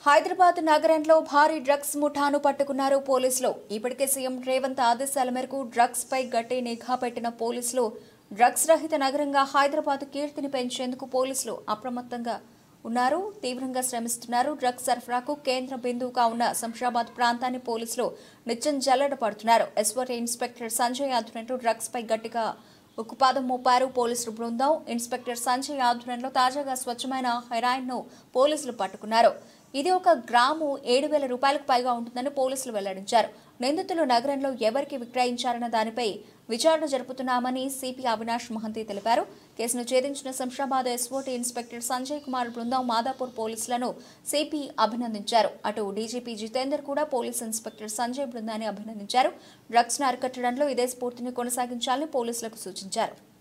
హైదరాబాద్ నగరంలో భారీ డ్రగ్స్ ముఠాను పట్టుకున్నారు పోలీసులు ఇప్పటికే సీఎం రేవంత్ ఆదేశాల మేరకు డ్రగ్స్ పై గట్టి నిఘా పెట్టిన పోలీసులు డ్రగ్స్ రహిత నగరంగా హైదరాబాద్ కీర్తిని పెంచేందుకు పోలీసులు అప్రమత్తంగా ఉన్నారు తీవ్రంగా శ్రమిస్తున్నారు డ్రగ్స్ సరఫరాకు కేంద్ర బిందువుగా ఉన్న శంషాబాద్ ప్రాంతాన్ని పోలీసులు నిత్యం జల్లెడ పడుతున్నారు ఎస్ఓటీ ఇన్స్పెక్టర్ సంజయ్ ఆధ్వర్యంలో డ్రగ్స్ పై గట్టిగా ఉక్కుపాదం మోపారు పోలీసులు బృందం ఇన్స్పెక్టర్ సంజయ్ ఆధ్వర్యంలో తాజాగా స్వచ్ఛమైన హెరాయిన్ ను పోలీసులు పట్టుకున్నారు ఇది ఒక గ్రాము ఏడు వేల రూపాయలకు పైగా ఉంటుందని పోలీసులు వెల్లడించారు నిందితులు నగరంలో ఎవరికి విక్రయించారన్న దానిపై విచారణ జరుపుతున్నామని సిపి అవినాష్ మహంతి తెలిపారు కేసును ఛేదించిన శంషాబాద్ ఎస్ఓటీ ఇన్స్పెక్టర్ సంజయ్ కుమార్ బృందం మాదాపూర్ పోలీసులను సిపి అభినందించారు అటు డీజీపీ జితేందర్ కూడా పోలీస్ ఇన్స్పెక్టర్ సంజయ్ బృందాన్ని అభినందించారు డ్రగ్స్ ను అరికట్టడంలో ఇదే స్ఫూర్తిని కొనసాగించాలని పోలీసులకు సూచించారు